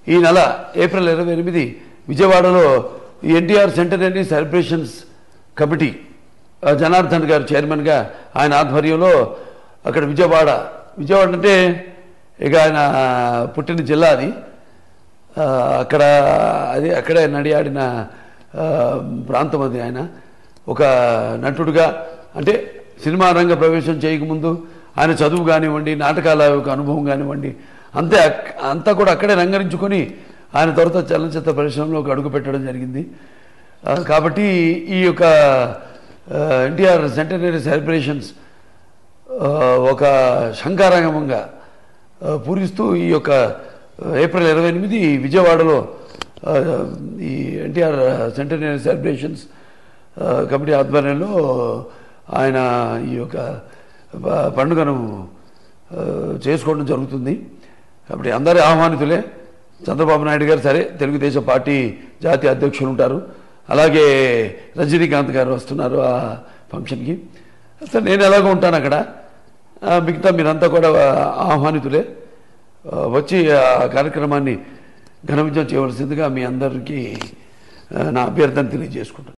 ఈ నెల ఏప్రిల్ ఇరవై ఎనిమిది విజయవాడలో ఈ ఎన్టీఆర్ సెంటనరీ సెలబ్రేషన్స్ కమిటీ ఆ, జనార్దన్ గారు చైర్మన్గా ఆయన ఆధ్వర్యంలో అక్కడ విజయవాడ విజయవాడ అంటే ఇక ఆయన పుట్టిన జిల్లా అది ఆ, అక్కడ అది అక్కడే నడియాడిన ఆ, ప్రాంతం అది ఆయన ఒక నటుడుగా అంటే సినిమా రంగ ప్రవేశం చేయకముందు ఆయన చదువు కానివ్వండి నాటకాల యొక్క అనుభవం కానివ్వండి అంతే అక్- అంతా కూడా అక్కడే రంగరించుకొని ఆయన తర్వాత చలనచిత్ర పరిశ్రమలోకి అడుగు పెట్టడం జరిగింది ఆ, కాబట్టి ఈ యొక్క ఎన్టీఆర్ సెంటనరీ సెలబ్రేషన్స్ ఆ, ఒక శంకారంగంగా ఆ, పూరిస్తూ ఈ యొక్క ఆ, ఏప్రిల్ ఇరవై ఎనిమిది విజయవాడలో ఆ, ఈ ఎన్టీఆర్ సెంటనరీ సెలబ్రేషన్స్ ఆ, కమిటీ ఆధ్వర్యంలో ఆయన ఈ యొక్క ప- పండుగను ఆ, చేసుకోవడం జరుగుతుంది కాబట్టి అందరి ఆహ్వానితులే చంద్రబాబు నాయుడు గారు సరే తెలుగుదేశం పార్టీ జాతీయ అధ్యక్షులు ఉంటారు అలాగే రజనీకాంత్ గారు వస్తున్నారు ఆ ఫంక్షన్కి సరే నేను ఎలాగో ఉంటాను అక్కడ ఆ, మిగతా మీరంతా కూడా ఆహ్వానితులే ఆ, వచ్చి ఆ కార్యక్రమాన్ని ఘన విజయం చేయవలసిందిగా మీ అందరికీ ఆ, నా అభ్యర్థన తెలియజేసుకుంటాను